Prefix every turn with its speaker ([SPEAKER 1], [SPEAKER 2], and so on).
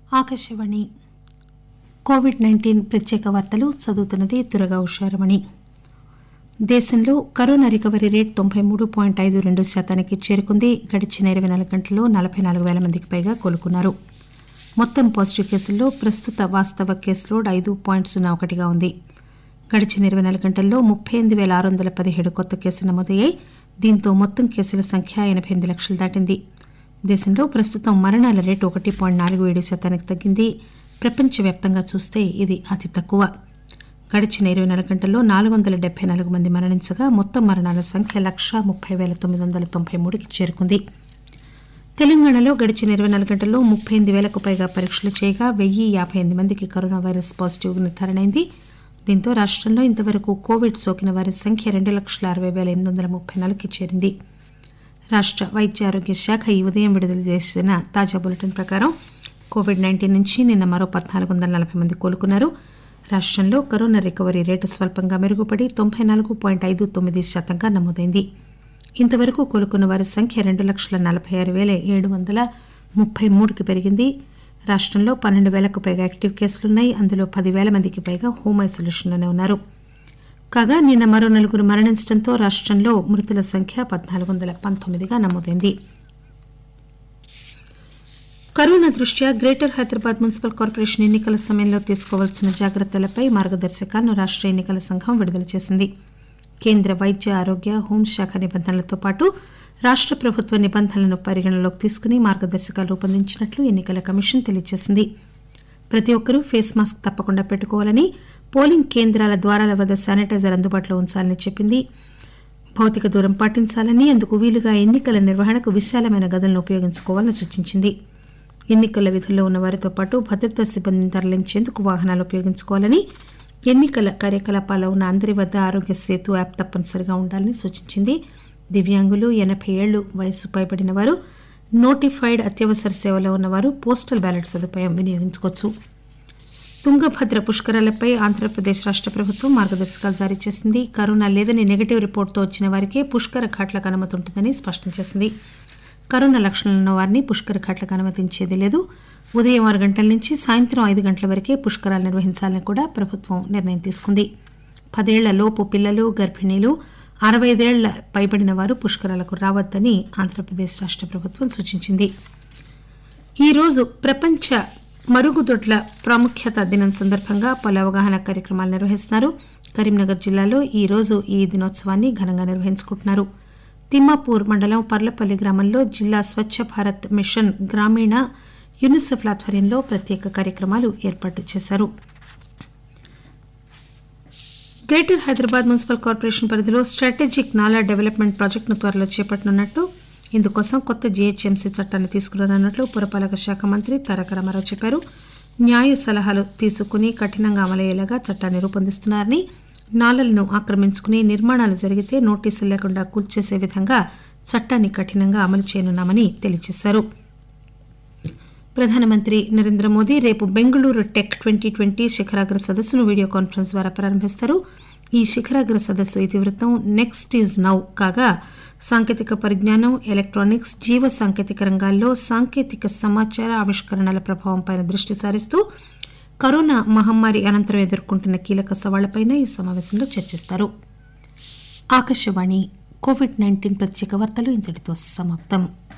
[SPEAKER 1] Akashvani Covid nineteen ప్రత్యేక వార్తలు చదువుతున్నది దురగా ఉషారమణి దేశంలో కరోనా రికవరీ రేటు తొంభై మూడు పాయింట్ ఐదు రెండు శాతానికి చేరుకుంది గడిచిన ఇరవై నాలుగు గంటల్లో నలభై నాలుగు పేల మందికి పైగా కోలుకున్నారు మొత్తం పాజిటివ్ కేసుల్లో ప్రస్తుత వాస్తవ కేసు లోడ్ ఐదు పాయింట్ సున్నా ఒకటిగా ఉంది గడిచిన ఇరవై నాలుగు గంటల్లో ముప్పై ఎనిమిది పేల ఆరు వందల పదిహేడు కొత్త కేసులు నమోదయ్యాయి దీంతో మొత్తం కేసుల సంఖ్య ఎనబై ఎనిమిది లక్షలు దాటింది దేశంలో ప్రస్తుతం మరణాల రేటు ఒకటి పాయింట్ నాలుగు ఏడు శాతానికి తగ్గింది ప్రపంచవ్యాప్తంగా చూస్తే ఇది అతి తక్కువ గడిచిన ఇరవై నాలుగు గంటల్లో నాలుగు వందల డెబ్బై నాలుగు మంది మరణించగా మొత్తం మరణాల సంఖ్య లక్ష ముప్పై పేల తొమ్మిది వందల తొంభై మూడుకి చేరుకుంది తెలంగాణలో గడిచిన ఇరవై నాలుగు గంటల్లో ముప్పై ఎనిమిది వేలకు పైగా పరీక్షలు చేయగా వెయ్యి యాభై ఎనిమిది మందికి కరోనా వైరస్ పాజిటివ్ నిర్ధారణ అయింది దీంతో రాష్టంలో ఇంతవరకు కోవిడ్ సోకిన వారి సంఖ్య రెండు లక్షల అరవై పేల ఎనిమిది వందల ముప్పై నాలుగుకి చేరింది రాష్ట వైద్య ఆరోగ్య శాఖ ఈ ఉదయం విడుదల చేసిన తాజా బులెటిన్ ప్రకారం కోవిడ్ నైన్టీన్ నుంచి నిన్న మరో పద్నాలుగు వందల నలభై మంది కోలుకున్నారు రాష్టంలో కరోనా రికవరీ రేటు స్వల్పంగా మెరుగుపడి తొంభై నాలుగు పాయింట్ ఐదు తొమ్మిది శాతంగా నమోదైంది ఇంతవరకు కోలుకున్న వారి సంఖ్య రెండు లక్షల నలభై ఆరు పేల ఏడు వందల ముప్పై మూడుకి పెరిగింది రాష్టంలో పన్నెండు వేలకు పైగా యాక్టివ్ కేసులున్నాయి అందులో పదివేల మందికి పైగా హోమ్ ఐసోలేషన్లోనే ఉన్నారు కాగా నిన్న మరో నలుగురు మరణించడంతో రాష్టంలో మృతుల సంఖ్య పద్నాలుగు వందల పంతొమ్మిదిగా నమోదైంది కరోనా దృష్ట్యా గ్రేటర్ హైదరాబాద్ మున్సిపల్ కార్పొరేషన్ ఎన్నికల సమయంలో తీసుకోవాల్సిన జాగ్రత్తలపై మార్గదర్శకాలను రాష్ట ఎన్నికల సంఘం విడుదల చేసింది కేంద్ర వైద్య ఆరోగ్య హోంశాఖ నిబంధనలతో పాటు రాష్ట ప్రభుత్వ నిబంధనలను పరిగణనలోకి తీసుకుని మార్గదర్శకాలు రూపొందించినట్లు ఎన్నికల కమిషన్ తెలియజేసింది ప్రతి ఒక్కరూ ఫేస్ మాస్క్ తప్పకుండా పెట్టుకోవాలని పోలింగ్ కేంద్రాల ద్వారాల వద్ద శానిటైజర్ అందుబాటులో ఉంచాలని చెప్పింది భౌతిక దూరం పాటించాలని అందుకు వీలుగా ఎన్నికల నిర్వహణకు విశాలమైన గదులను ఉపయోగించుకోవాలని సూచించింది ఎన్నికల విధుల్లో ఉన్న వారితో పాటు భద్రతా సిబ్బందిని తరలించేందుకు వాహనాలు ఉపయోగించుకోవాలని ఎన్నికల కార్యకలాపాల్లో ఉన్న అందరి వద్ద ఆరోగ్య సేతు యాప్ తప్పనిసరిగా ఉండాలని సూచించింది దివ్యాంగులు ఎనభై ఏళ్లు వయసు పైబడిన వారు నోటిఫైడ్ అత్యవసర సేవలో ఉన్నవారు పోస్టల్ బ్యాలెట్ సదుపాయం వినియోగించుకోవచ్చు తుంగభద్ర పుష్కరాలపై ఆంధ్రప్రదేశ్ రాష్ట ప్రభుత్వం మార్గదర్శకాలు జారీ చేసింది కరోనా లేదని నెగటివ్ రిపోర్టుతో వచ్చిన వారికే పుష్కర ఘాట్లకు అనుమతి ఉంటుందని స్పష్టం చేసింది కరోనా లక్షణాలు ఉన్న వారిని పుష్కర ఘాట్లకు అనుమతించేది లేదు ఉదయం ఆరు గంటల నుంచి సాయంత్రం ఐదు గంటల వరకే పుష్కరాలు నిర్వహించాలని కూడా ప్రభుత్వం నిర్ణయం తీసుకుంది పదేళ్ల లోపు పిల్లలు గర్భిణీలు అరవై ఐదేళ్ల పైబడిన వారు పుష్కరాలకు రావద్దని ఆంధ్రప్రదేశ్ రాష్ట ప్రభుత్వం సూచించింది ఈరోజు ప్రపంచ మరుగుదొడ్ల ప్రాముఖ్యత దినం సందర్భంగా పలు అవగాహన కార్యక్రమాలు నిర్వహిస్తున్నారు కరీంనగర్ జిల్లాలో ఈ రోజు ఈ దినోత్సవాన్ని ఘనంగా నిర్వహించుకుంటున్నారు తిమ్మాపూర్ మండలం పర్లపల్లి గ్రామంలో జిల్లా స్వచ్ఛ భారత్ మిషన్ గ్రామీణ యూనిసెఫ్ ఆధ్వర్యంలో ప్రత్యేక కార్యక్రమాలు ఏర్పాటు చేశారు గ్రేటర్ హైదరాబాద్ మున్సిపల్ కార్పొరేషన్ పరిధిలో స్ట్రాటజిక్ నాలా డెవలప్మెంట్ ప్రాజెక్టును త్వరలో చేపట్టనున్నట్లు ఇందుకోసం కొత్త జీహెచ్ఎంసీ చట్టాన్ని తీసుకురానున్నట్లు పురపాలక శాఖ మంత్రి తారక రామారావు చెప్పారు న్యాయ సలహాలు తీసుకుని కఠినంగా అమలయ్యేలాగా చట్టాన్ని రూపొందిస్తున్నారని నాలలను ఆక్రమించుకుని నిర్మాణాలు జరిగితే నోటీసులు లేకుండా కూల్చేసే విధంగా చట్టాన్ని కఠినంగా అమలు చేయనున్నామని తెలియజేశారు ప్రధానమంత్రి నరేంద్ర మోదీ రేపు బెంగళూరు టెక్ ట్వంటీ ట్వంటీ శిఖరాగ్ర సదస్సును వీడియో కాన్ఫరెన్స్ ద్వారా ప్రారంభిస్తారు ఈ శిఖరాగ్ర సదస్సు ఇతివృత్తం నెక్స్ట్ ఈజ్ నౌ కాగా సాంకేతిక పరిజ్ఞానం ఎలక్ట్రానిక్స్ జీవ సాంకేతిక రంగాల్లో సాంకేతిక సమాచార ఆవిష్కరణల ప్రభావంపై దృష్టి సారిస్తూ కరోనా మహమ్మారి అనంతరం ఎదుర్కొంటున్న కీలక సవాళ్లపై ఈ సమావేశంలో చర్చిస్తారు ఆకాశవాణి కోవిడ్ నైన్టీన్ ప్రత్యేక వార్తలు ఇంతటితో సమాప్తం